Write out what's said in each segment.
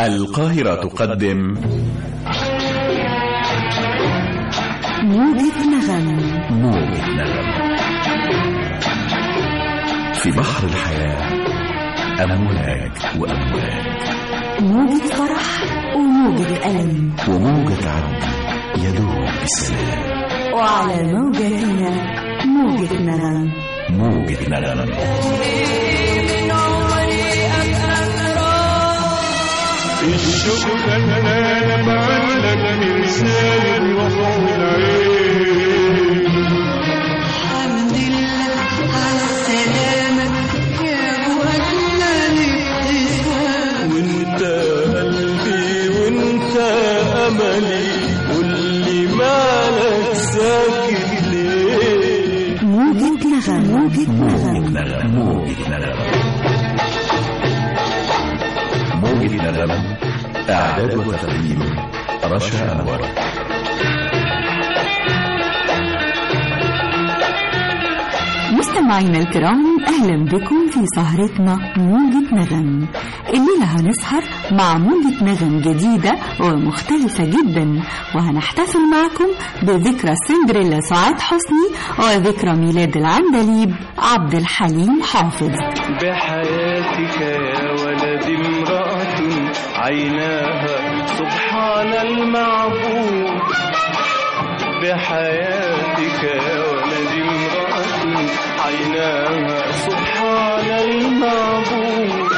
القاهرة تقدم موجة نغم موجة نغم في بحر الحياة أمواج وأمواج موجة فرح وموجة ألم وموجة عدل يدوم بالسلام وعلى موجتنا موجة نغم موجة نغم الشوق فنان معلق مرسال الروح والعين الحمد لله على السلامة يا أبو أجمل ابتسام وانت قلبي وانت املي قولي مالك ساكت ليه موجة نغم موجة موجة نغم نغم موجة نغم موجة نغم إعداد وتقديم رشا أنور مستمعينا الكرام اهلا بكم في سهرتنا موجة نغم الليلة هنسهر مع موجة نغم جديدة ومختلفة جدا وهنحتفل معكم بذكرى سندريلا سعاد حسني وذكرى ميلاد العندليب عبد الحليم حافظ بحياتك يا ولد امرأة عيناها سبحان المعبود بحياتك يا ولد امرأة عيناها سبحان المعبود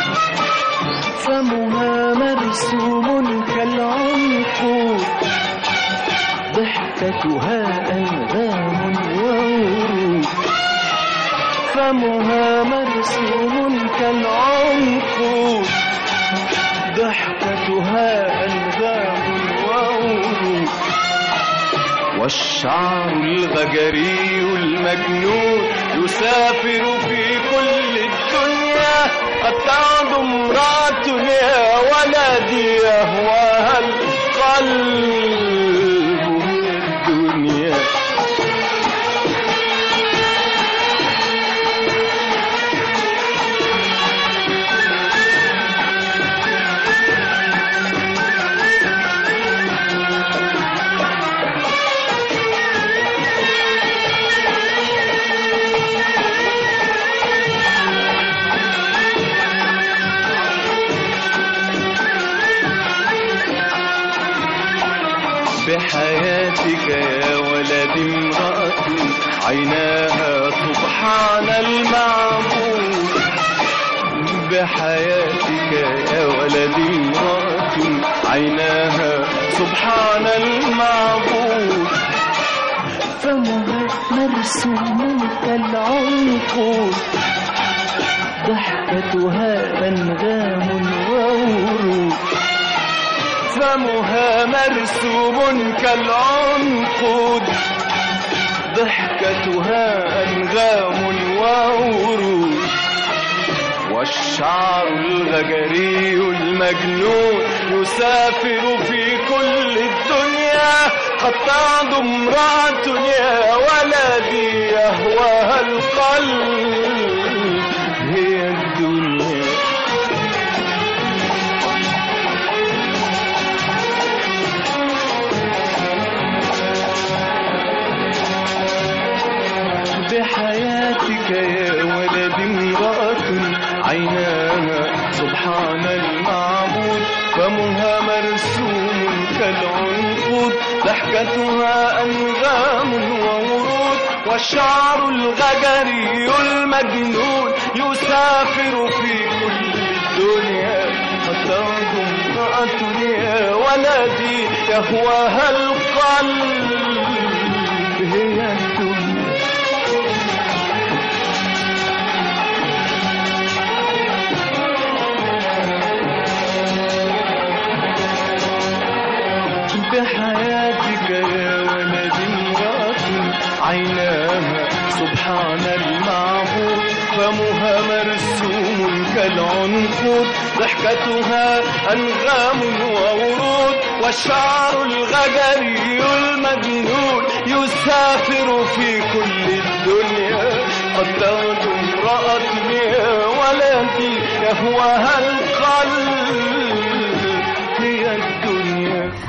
فمها مرسوم كالعنقود ضحكتها أنغام وورود فمها مرسوم كالعنقود ضحكتها أنغام وورود والشعر الغجري المجنون يسافر في كل الدنيا قد تعد امرأة يا ولدي يهواها القلب من الدنيا بحياتك يا ولد امرأة عيناها سبحان المعبود بحياتك يا ولد امرأة عيناها سبحان المعبود فمها مرسوم كالعنقود ضحكتها أنغام وورود فمها مرسوم كالعنقود ضحكتها أنغام وورود والشعر الغجري المجنون يسافر في كل الدنيا قد تعد امرأة يا ولدي يهواها القلب هي الدنيا بحياتك يا ولد امرأة عيناها سبحان المعبود فمها مرسوم كالعنقود ضحكتها أنغام وورود والشعر الغجري المجنون يسافر في كل الدنيا قد تعد امرأة يا ولدي يهواها القلب هي الدنيا بحياتك يا ولد امرأة عيناها سبحان المعبود فمها مرسوم كالعنقود ضحكتها أنغام وورود والشعر الغجري المجنون يسافر في كل الدنيا قد تغدو امرأة يا ولدي يهواها القلب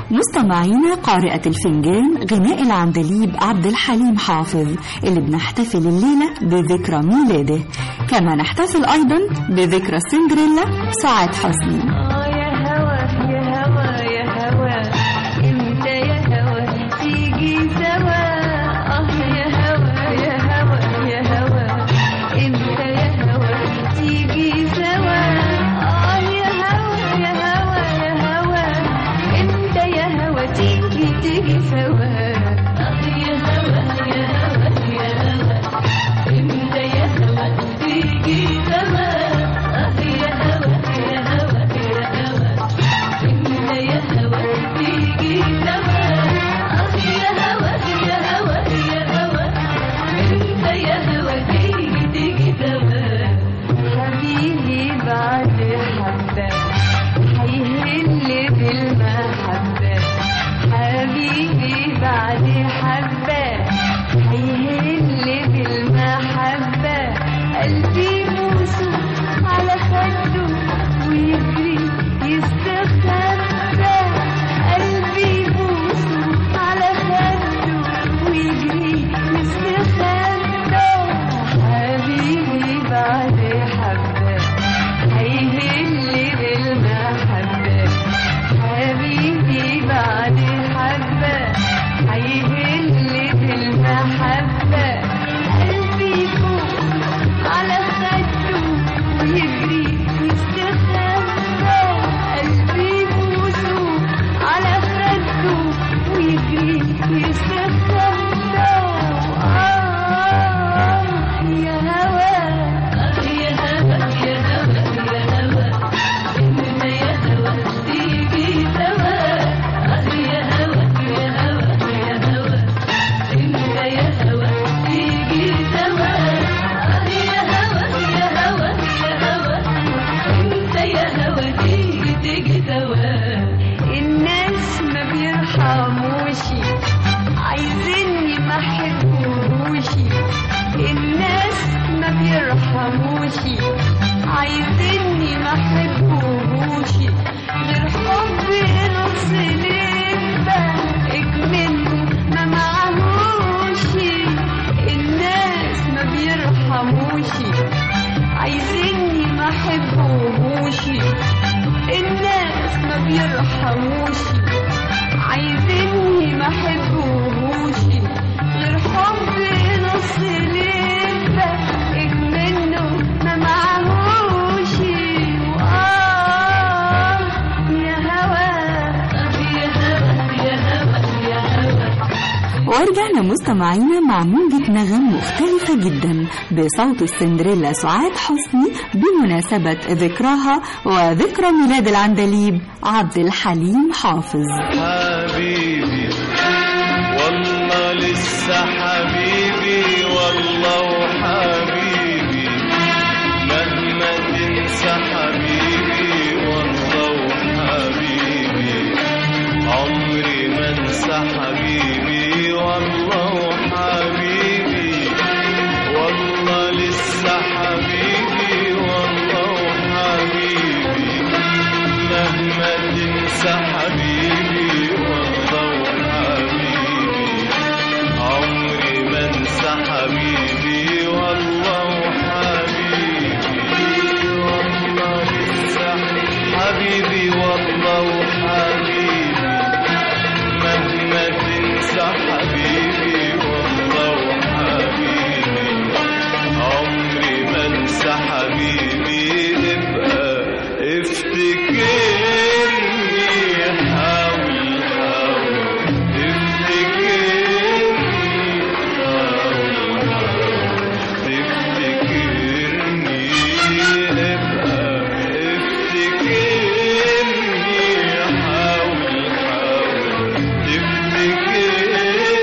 مستمعينا قارئة الفنجان غناء العندليب عبد الحليم حافظ اللي بنحتفل الليلة بذكرى ميلاده كما نحتفل أيضا بذكرى سندريلا سعاد حسني آه يا هوا يا هوا يا هوا امتى يا هوا تيجي سوا اه يا هوا يا هوا يا هوا امتى يا هوا تيجي سوا اه يا هوا يا هوا يا هوا امتى يا هوا تيجي تيجي سوا اه يا هوا يا هوا يا هوا امتى يا هوا تيجي سوا اه يا هوا يا هوا يا هوا امتى يا هوا تيجي سوا اه يا هوا يا هوا يا هوا امتى يا هوا تيجي تيجي سوا حبيبي بعد حبة هيهل بالمحبة حبيبي بعد حبة هيهل بالمحبة قلبي بوسه على خده ويجري يستخبى قلبي بوسه على خده ويجري يستخبى حبيبي بعد حبة هيهل بالمحبة حبيبي بعد حبة هيهل بالمحبة قلبي فوق على خده ويجري يستخبى قلبي بوسه على خده ويجري يستخبى آه يا هوا يا هوا يا هوا يا هوا امتى يا هوا تيجي سوا آه يا هوا يا هوا يا هوا امتى يا هوا تيجي سوا آه يا هوا يا هوا يا هوا امتى يا هوا تيجي تيجي سوا الناس ما بيرحموش عايزيني ما احبوش الناس ما بيرحموش عايزيني ما احبوش غير حب نص لبة اكمله ما معهوش الناس ما بيرحموش عايزيني ما احبوش الناس ما بيرحموش عايزيني ما احبوش غير حب نص لبة اكمله ما معهوش وآه يا هوا يا هوا يا هوا يا هوا ورجعنا مستمعينا مع موجة نغم مختلفة جدا بصوت السندريلا سعاد حسني بمناسبة ذكراها وذكرى ميلاد العندليب عبد الحليم حافظ حبيبي والله لسه حبيبي والله وحبيبي مهما تنسى حبيبي والله وحبيبي عمري ما انسى حبيبي والله وحبيبي والله لسه حبيبي والله وحبيبي مهما تنسى حبيبي والله وحبيبي عمري ما انسى حبيبي والله وحبيبي والله لسه حبيبي والله وحبيبي مهما تنسى حبيبي والله وحبيبي عمري ما انسى حبيبي ابقى افتكرني حاول حاول افتكرني حاول حاول تفتكرني ابقى افتكرني حاول حاول تفتكرني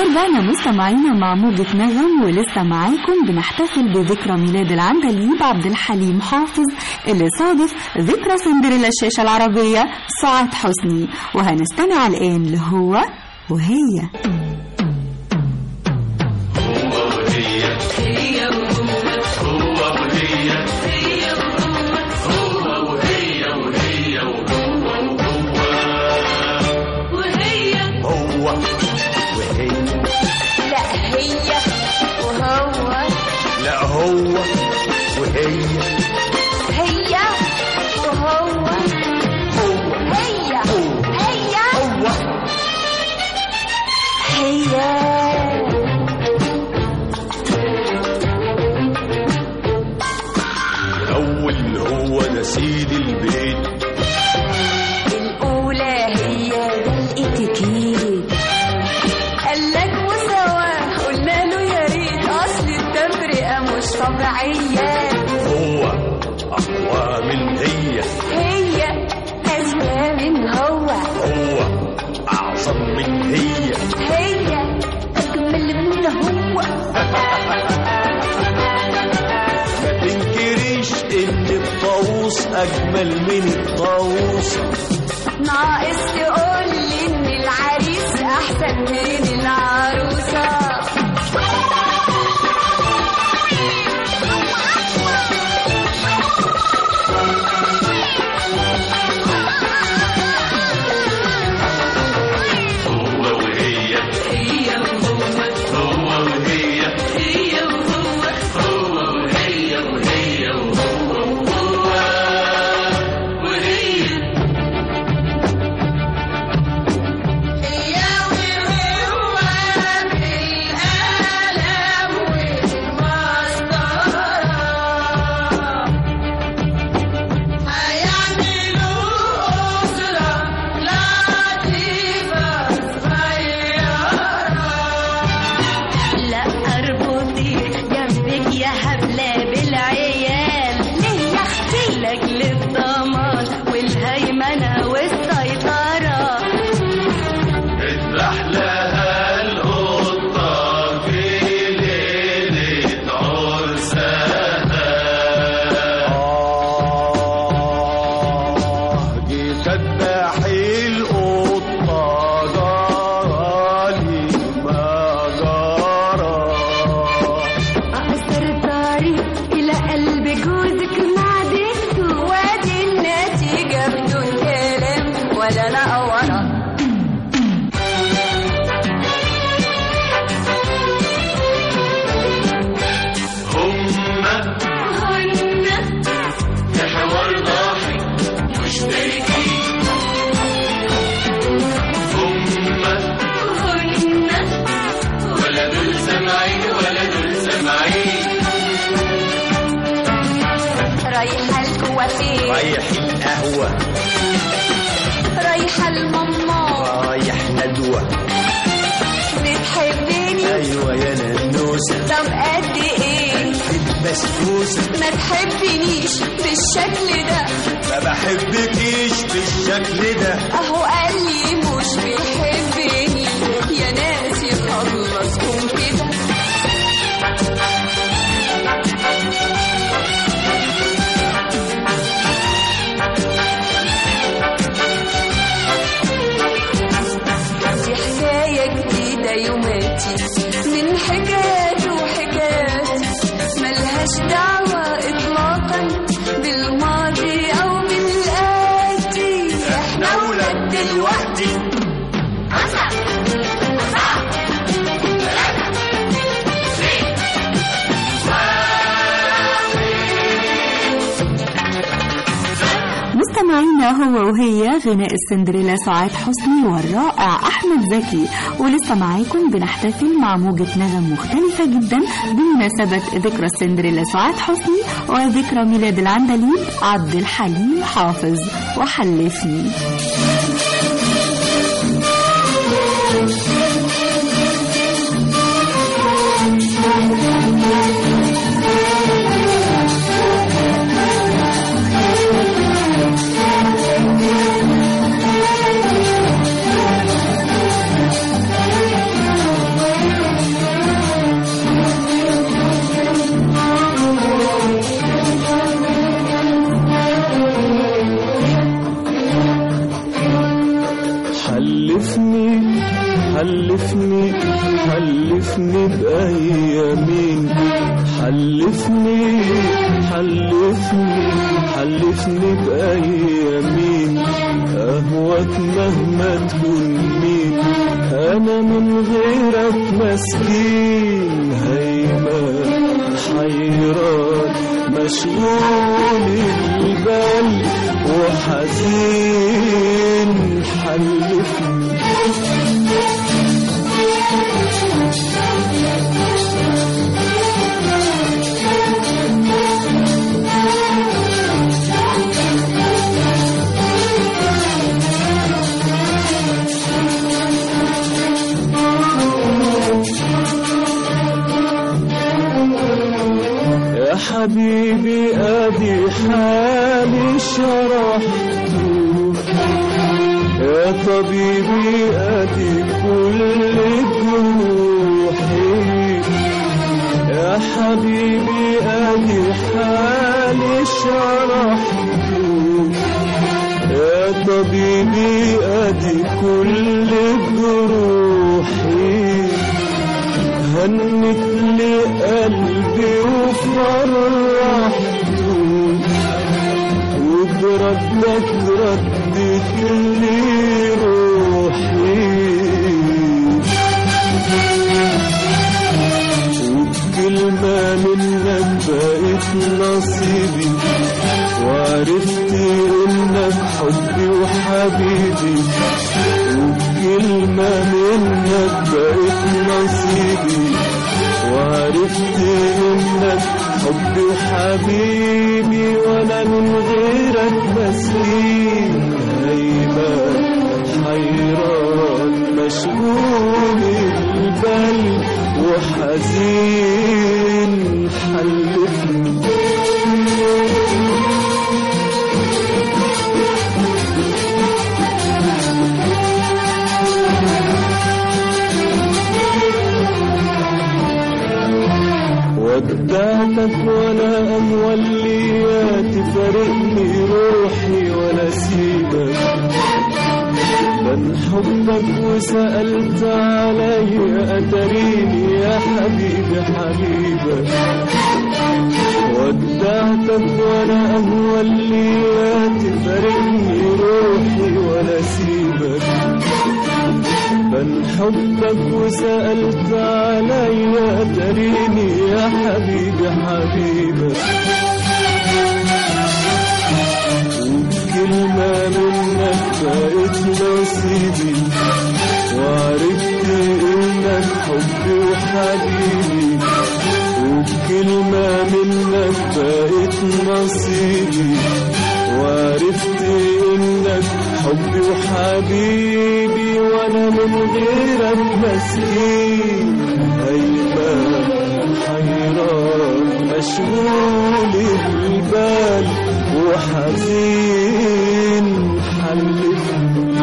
ورجعنا مستمعينا مع موجة نغم ولسه معاكم بنحتفل بذكرى ميلاد العندليب عبد الحليم حافظ اللي صادف ذكرى سندريلا الشاشة العربية سعاد حسني وهنستمع الآن لهو وهي وهي هو وهي لا هي وهو لا هو وهي هي وهو هو هي هي هو هي الأول هو ده سيد البيت الأولى هي ده الاتيكيت قالك مساواة قلنا له يا ريت أصل التفرقة مش طبيعية هو أقوى من هي هي أذكى من هو هو أعظم من هي هي أجمل من هو ما تنكريش إن الطاووس أجمل من الطاووسة ناقص تقولي إن العريس أحسن من العروسة هو وهي هي وهو هو وهي هي وهو هو وهي وهي وهو وهو وهي هي وهو بالقلم والمسطرة هيعملوا أسرة لطيفة صغيرة لا اربطي جنبك يا حبلة بالعيال ليه يا اختي لاجل الضمان والهيمنة والسيطرة اذبح لها القطة في ليلة عرسها آه جيت أذبح القطة جرالي ما جرى أقصر الطريق إلى قلب جوزك معدته وادي النتيجة بدون كلام ولا نقورة هما هن في حوار ضاحك مشتركين هما هن ولا دول سامعين ولا دول سامعين رايحة الكوافير رايح القهوة رايحة الماما رايح ندوة بتحبني أيوة يا ننوسة طب قد ايه بسبوسة ما تحبنيش بالشكل ده ما بحبكيش بالشكل ده اهو قال لي مش بيحبني يا ناس يخلصكم كده دي حكاية جديدة يوماتي من حكايات وحكايات ملهاش دعوة إطلاقا بالماضي أو بالآتي إحنا ولاد دلوقتي مستمعينا هو وهي غناء السندريلا سعاد حسني والرائع أحمد زكي ولسه معاكم بنحتفل مع موجة نغم مختلفة جدا بمناسبة ذكرى السندريلا سعاد حسني وذكرى ميلاد العندليب عبد الحليم حافظ وحلفني حلفني حلفني بأيامين حلفني حلفني حلفني بأيامين أهواك مهما تكون مين أنا من غيرك مسكين هيمان حيران مشغول البال وحزين حلفني يا حبيبي ادي حالي شرحته يا طبيبي ادي كل جروحي يا حبيبي ادي حالي شرحته يا طبيبي ادي كل جروحي هنت لي قلبي وفرحته وبردك ردت لي روحي وبكلمة منك بقيت نصيبي وعرفت انك حبي وحبيبي وبكلمة منك بقيت نصيبي وعرفت انك حبي وحبيبي وانا من غيرك مسكين هيبان حيران مشغول البال وحزين حلفني ودعتك ولا أموليات تفارقني روحي ولا سيبك من حبك وسألت علي أتريني يا حبيبي حبيبك ودعتك ولا أموليات تفارقني روحي ولا سيبك من حبك وسألت علي تريني يا حبيبي حبيبك وبكلمة منك بقيت نصيبي وعرفت انك حبي وحبيبي وبكلمة منك بقيت نصيبي وعرفت انك حبي وحبيبي وانا من غيرك مسكين هيبان حيران مشغول البال وحزين حلفني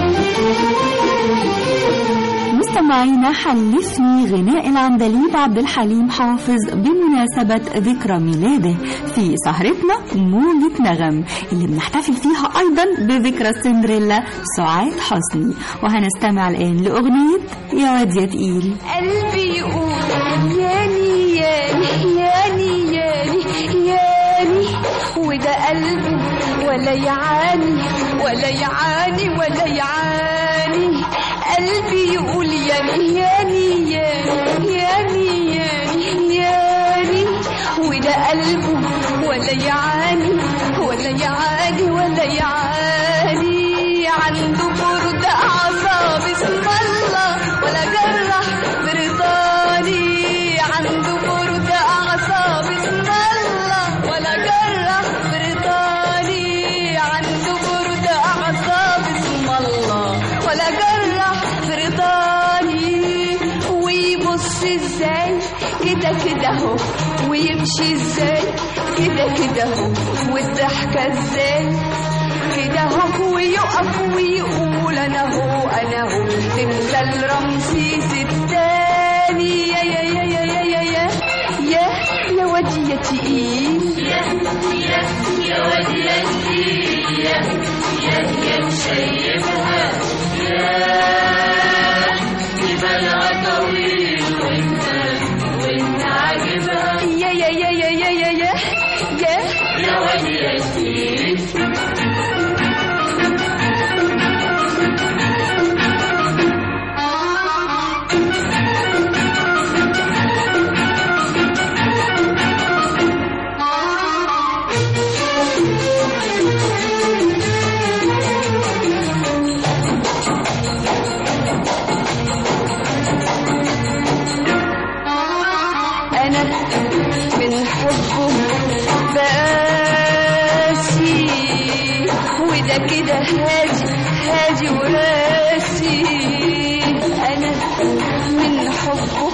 مستمعينا حلفني غناء العندليب عبد الحليم حافظ بمناسبة ذكرى ميلاده في سهرتنا موجة نغم اللي بنحتفل فيها أيضا بذكرى سندريلا سعاد حسني وهنستمع الآن لأغنية يا واد يا تقيل قلبي يقول ياني ياني ياني ياني ياني وده قلبه ولا يعاني ولا يعاني ولا يعاني قلبي يقول ياني ياني ياني ياني ياني ياني وده قلبه ولا يعاني ولا يعاني ولا يعاني عنده برد أعصاب اسم الله ولا جرح برضاني عنده برد أعصاب اسم الله ولا جرح برضاني عنده برد أعصاب اسم الله ولا جرح برضاني ويبص ازاي كده كده اهو ويمشي ازاي كده كده اهو والضحكة ازاي كده اهو ويقف ويقول انا هو انا هو تمثال رمسيس التاني يا يا يا يا يا يا يا يا يا ودي يا تقيل كده هادي هادي وراسي انا من حبه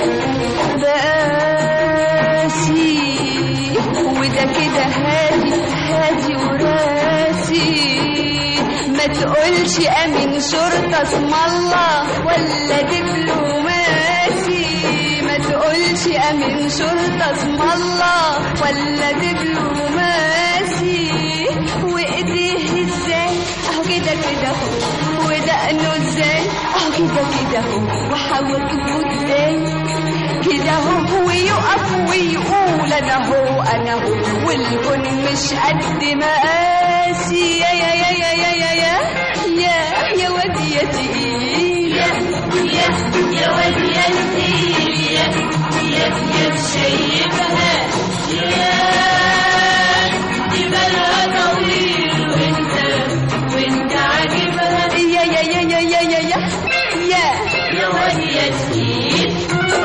بقاسي وده كده هادي هادي وراسي ما تقولش امين شرطة اسم الله ولا دبلوماسي ما تقولش امين شرطة اسم الله ولا دبلوماسي وايديه ازاي اهو كده كده اهو ودقنه ازاي اهو كده كده اهو وحواجبه ازاي كده اهو ويقف ويقول انا هو انا هو والكون مش قد مقاسي يا يا يا يا يا يا يا يا يا واد يا تقيل يا يا يا واد يا تقيل يا يا يا شايفها يا دي بالها طويل وانت وانت عاجبها يا يا يا يا يا يا يا يا يا واد يا تقيل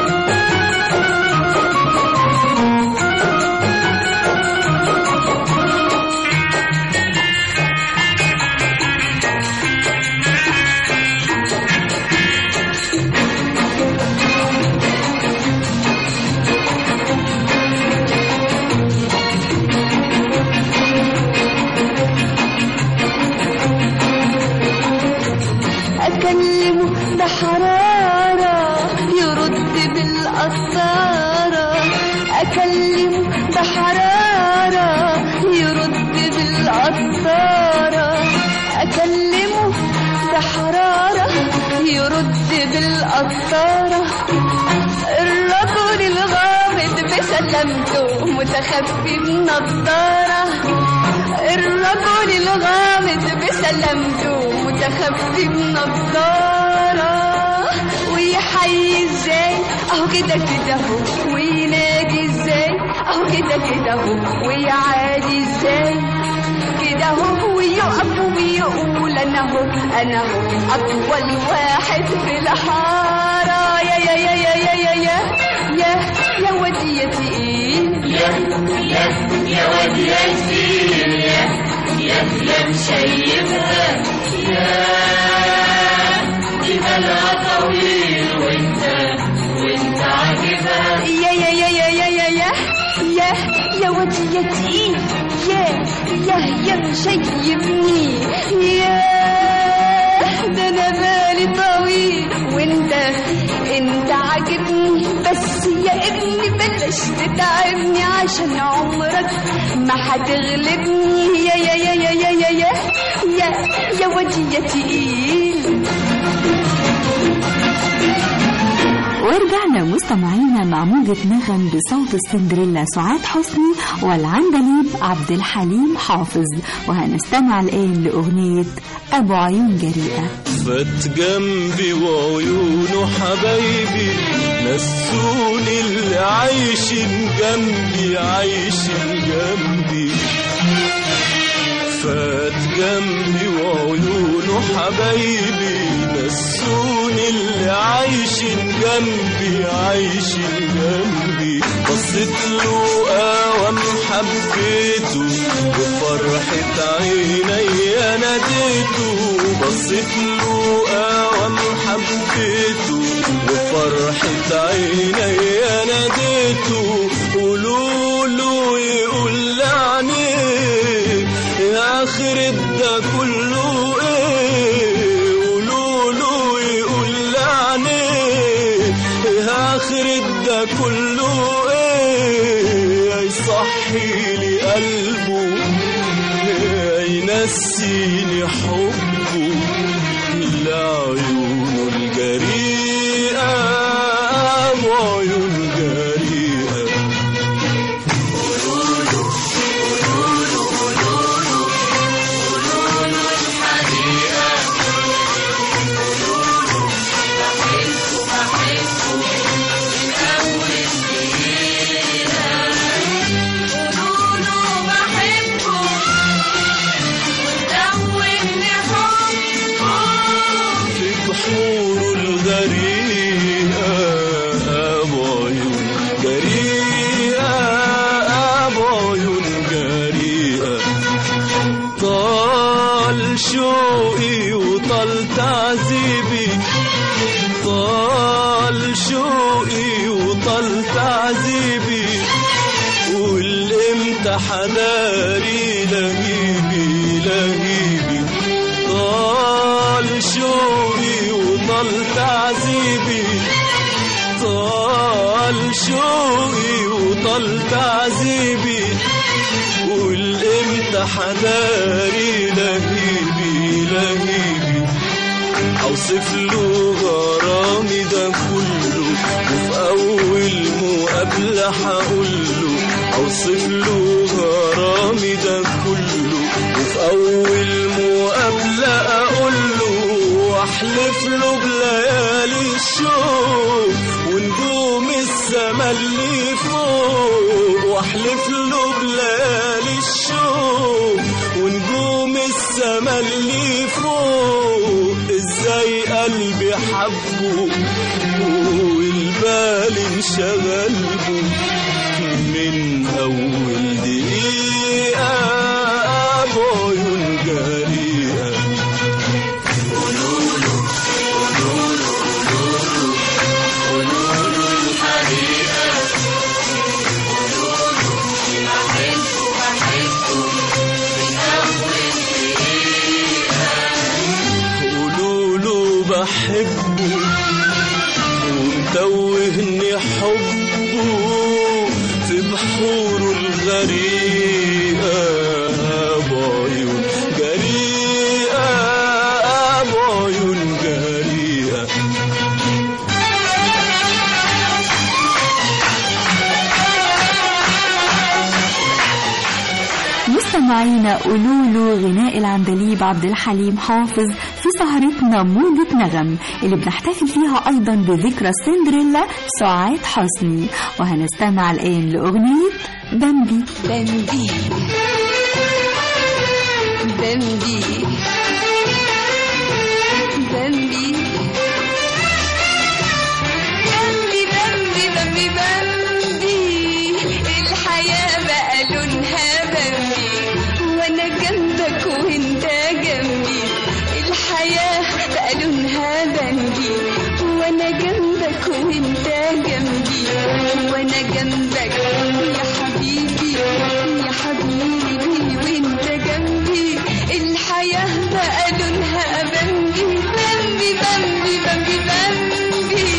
أكلمه بحرارة يرد بالقطارة أكلمه بحرارة يرد بالقطارة أكلمه بحرارة يرد بالقطارة الرجل الغامض بسلامته متخفي بنضارة الرجل الغامض بسلامته متخفي بنضارة ويحيي ازاي اهو كده كده اهو وينادي ازاي اهو كده كده اهو ويعادي ازاي كده اهو ويقف ويقول انا اهو انا اهو اطول واحد في الحارة يا يا يا يا يا يا يا يا يا ودي يا تقيل يا يا يا ودي يا تقيل يا يا يا مشيبها يا دي بالها طويل وانت وانت عاجبها يا يا يا يا يا يا يا يا يا ودي يا تقيل يا يا يا مشيبني يا ده انا بالي طويل وانت انت عاجبني بس يا ابني بلاش تتعبني عشان عمرك ما هتغلبني يا يا يا يا يا يا يا يا يا ودي يا تقيل ورجعنا مستمعينا مع موجة نغم بصوت السندريلا سعاد حسني والعندليب عبد الحليم حافظ وهنستمع الآن لأغنية أبو عيون جريئة فات جنبي وعيونه حبايبي نسوني اللي عايشين جنبي عايشين جنبي فات جنبي وعيونه حبايبي نسوني اللي عايشين جنبي عايشين جنبي بصيت له قوام حبيته بفرحة عيني ناديته بصيت له قوام حبيته بفرحة عيني ناديته قولوا له يقول لعنيك يا آخر ده كله ايه قولوا له يقول لعنيك يا آخر ده كله ايه يصحي لي قلبه ينسيني حبه لعيونه الجريئة وعيون جريئة قولوا بحبه ودوني حبه طال شوقي وطال تعذيبي والامتى حداري لهيبي لهيبي طال شوقي وطال تعذيبي طال شوقي وطال تعذيبي والامتى حداري لهيبي لهيبي اوصف له غرامي ده كله وفي اول مقابله هقول له اوصف له غرامي ده كله وفي اول مقابله اقول له واحلف له بليالي الشوق ونجوم السما اللي فوق واحلف له بليالي الشوق ونجوم السما اللي فوق ازاي قلبي حبه والبال انشغل به من اول دقيقه بعيون جريئه قولوا له بحبه ومتوهني حبه في بحوره الغريقة بعيون جريئة بعيون جريئة مستمعينا قولوا له غناء العندليب عبد الحليم حافظ في سهرتنا موجة نغم اللي بنحتفل فيها أيضا بذكرى سندريلا سعاد حسني وهنستمع الآن لأغنية بامبي بمبي بمبي بمبي بمبي بمبي بمبي بمبي الحياة بقى لونها بمبي وانا جنبك وانت جنبي الحياة بقى لونها بمبي وانا جنبك وانت جنبي وانا جنبك يا حبيبي يا حبيبي وانت جنبي الحياة بقى لونها بمبي بمبي بمبي بمبي بمبي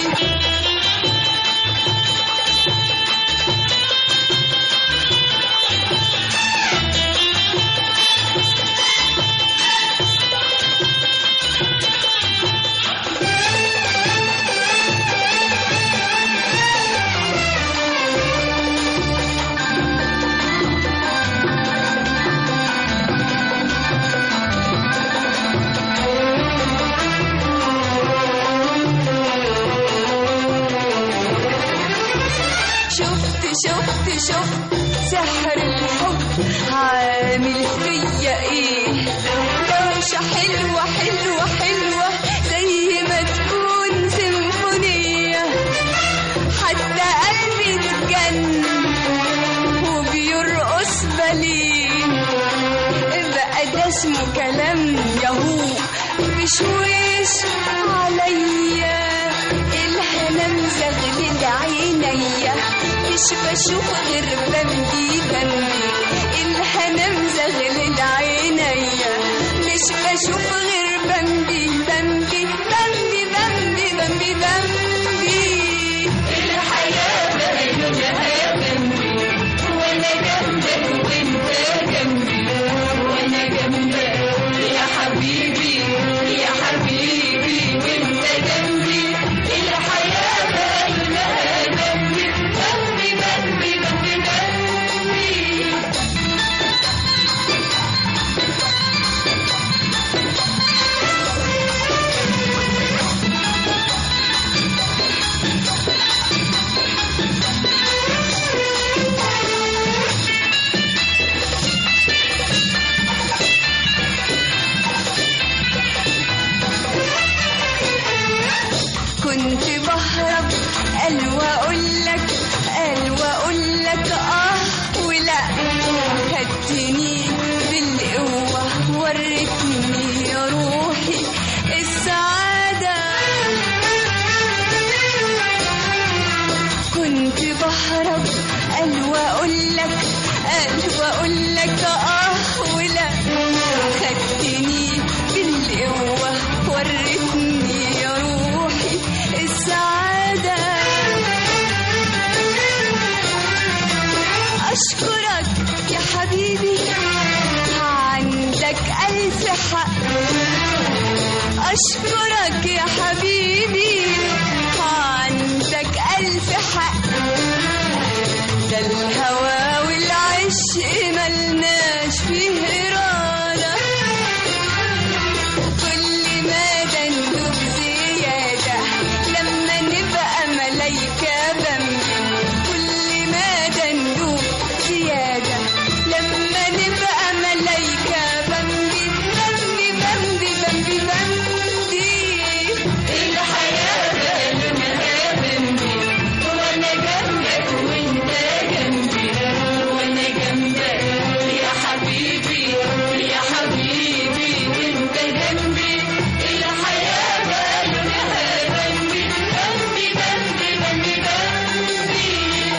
شفت شفت شفت سحر الحب عامل فيا ايه دوشة حلوة حلوة حلوة زي ما تكون سيمفونية حتى قلبي اتجن وبيرقص بالين بقى ده اسمه كلام يهو بشويش عليا الهنا مزغلل عينيا مش بشوف غير بمبي بمبي الهنا مزغلل عينيا مش بشوف غير بمبي بمبي بمبي بمبي بمبي بمبي الحياة بقى لونها بمبي وانا جنبك وانت جنبي وانا جنبك يا حبيبي يا حبيبي وانت جنبي الحياة بقى لونها بمبي بمبي بمبي بمبي بمبي كنت بهرب قال واقول لك قال واقول لك اه ولا خدتني بالقوه وريتني يا روحي السعاده ألف حق أشكرك يا حبيبي عندك ألف حق ده الهوى والعشق ملناش فيه إرادة كل ما دندب زيادة لما نبقى ملايكة بمبي كل ما دندب زيادة لما نبقى ملايكة بمبي بمبي بمبي بمبي بمبي الحياة بقلبها بمبي وانا جنبك وانت جنبي وانا جنبك يا حبيبي يا حبيبي وانت جنبي الحياة بقلبها بمبي بمبي بمبي بمبي بمبي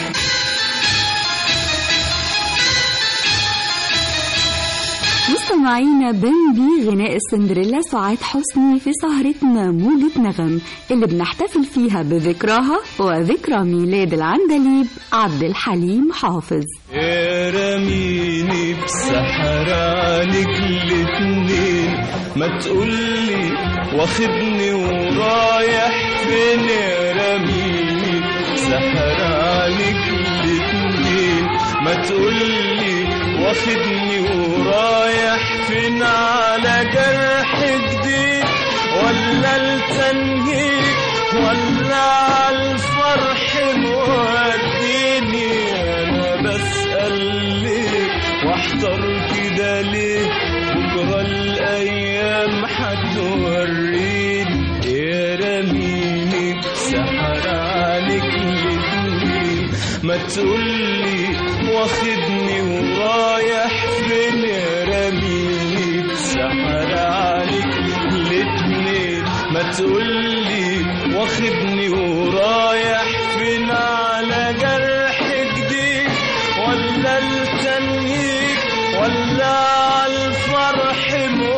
مستمعينا بامبي غناء السندريلا سعاد حسني في سهرتنا موجة نغم اللي بنحتفل فيها بذكراها وذكرى ميلاد العندليب عبد الحليم حافظ يا رميني بسحر عليك الاتنين ما تقولي واخدني ورايح فين يا رميني بسحر عليك الاتنين ما تقولي واخدني ورايح فين على جرح جديد ولا التنهيد ولا على الفرح موديني انا بسأل ليه واحضر كده ليه بكرة الايام هتوريني يا رميني سحر عليك الاتنين ما تقولي واخدني ورايح فين يا رميني سحر عليك الاتنين ما تقولي واخدني ورايح فين على جرح جديد ولا التنهيد ولا على الفرح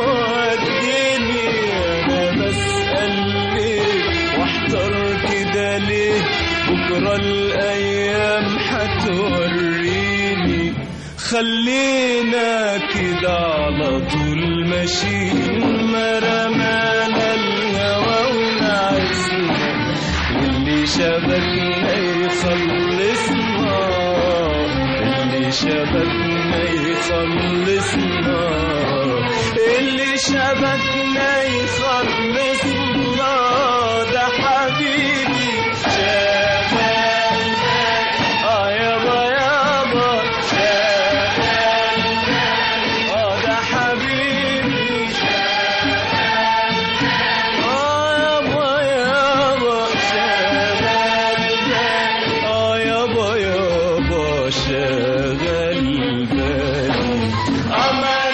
موديني انا بسأل ليه واحضر كده ليه بكرة الايام هتوريني خلينا كده على طول ماشيين ما رمانا الهوى ونعسنا واللي شبكنا يخلصنا اللي شبكنا يخلصنا اللي شبكنا يخلصنا ده حبيبي شغال اه يابا يابا شغال اه ده حبيبي اه يابا يابا شغال اه يابا يابا شغال بالي أما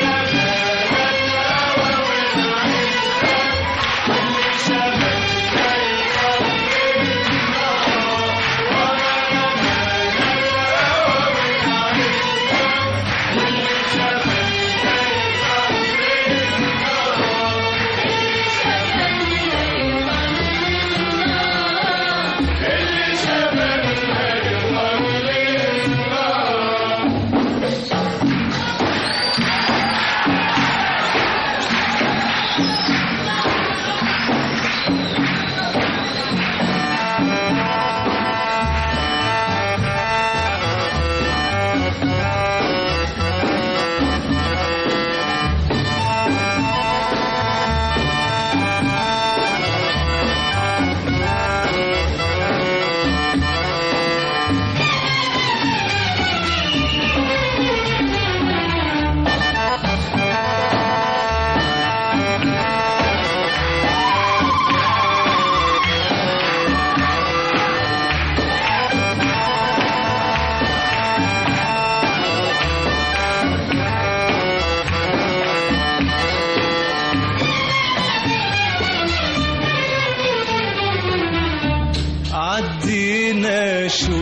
عدينا شو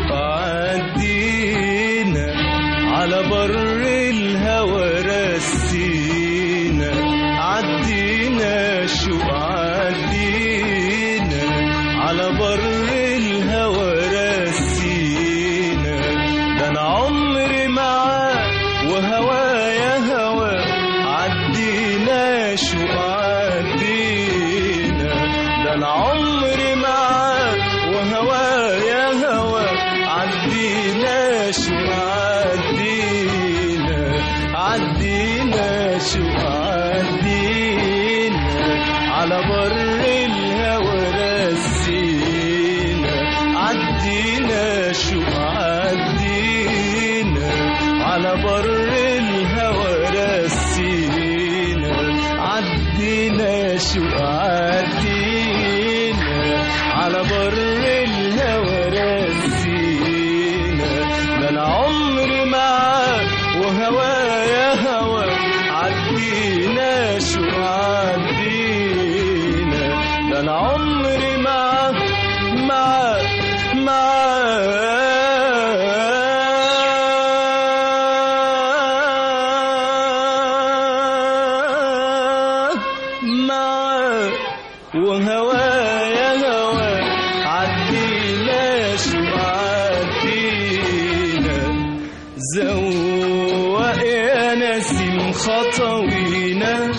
عدينا على بر الهوى رسينا عدينا شو عدينا على بر الهوى رسينا ده انا عمري معاه وهوايا هوا عدينا شوق عدينا على بر الهوى رسينا عدينا شوق عدينا على بر الهوى رسينا عدينا شوق عدينا على بر الهوى رسينا ده انا عمري معاك وهوايا هوا عدينا شو عدينا ده انا عمري معاك معاك معاك معاك وهوايا هوا عدينا شو عدينا زوق يا نسيم خطوينا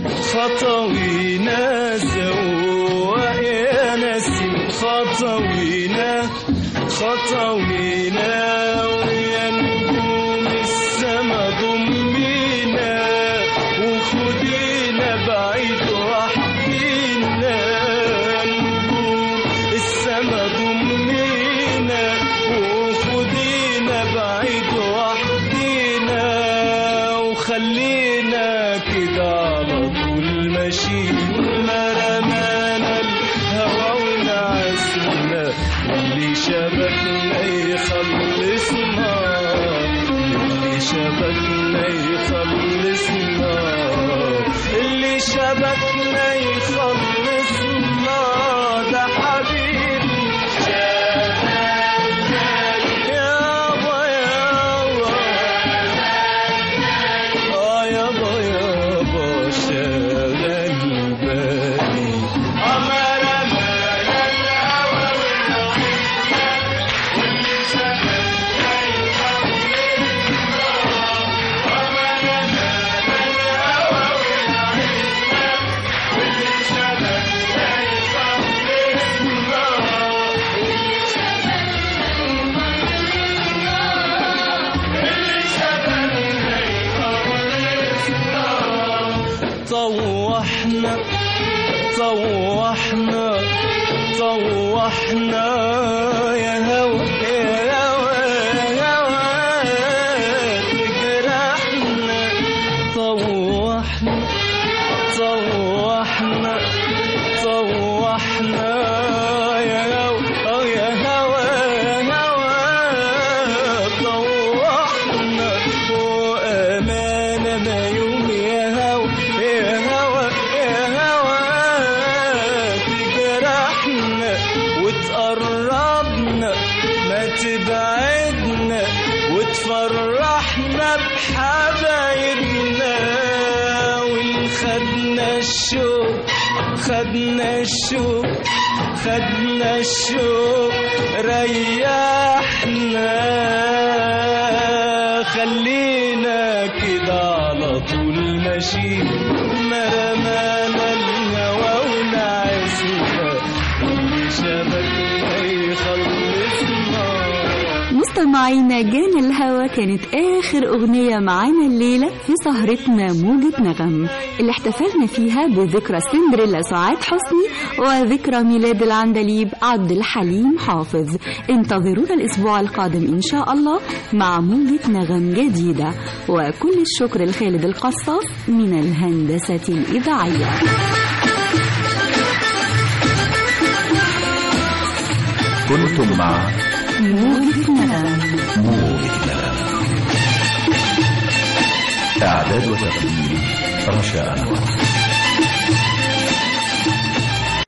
خطوينا زوق يا نسيم خطوينا خطوينا ويا نجوم السما ضمينا وخدينا بعيد وحدينا نجوم السما ضمينا وخدينا بعيد وحدينا وخلينا كده على طول ماشيين ما رمانا الهوى ونعسنا اللي شبكنا يخلصنا اللي شبكنا يخلصنا اللي شبكنا يخلصنا ده حبيبي يابا يابا آه يابا يابا شغل بالي أمر طوحنا طوحنا طوحنا يا هوا يا هوا يا هوا تجرحنا طوحنا طوحنا طوحنا يا هوا يا هوا يا هوا طوحنا وأمانة ما يوم يا هوا يا هوا يا هوا تجرحنا وتقربنا ما تبعدنا وتفرحنا بحبايبنا والخدنا الشوق خدنا الشوق خدنا الشوق ريحنا خلينا كده على طول ماشيين ما رمانا الهوى ونعسنا اللي شبكنا يخلصنا مستمعينا جانا الهوى كانت آخر أغنية معانا الليلة في سهرتنا موجة نغم اللي احتفلنا فيها بذكرى سندريلا سعاد حسني وذكرى ميلاد العندليب عبد الحليم حافظ انتظرونا الأسبوع القادم إن شاء الله مع موجة نغم جديدة وكل الشكر لخالد القصاص من الهندسة الإذاعية كنتم مع موجة نغم موجة نغم إعداد وتقديم رشا أنور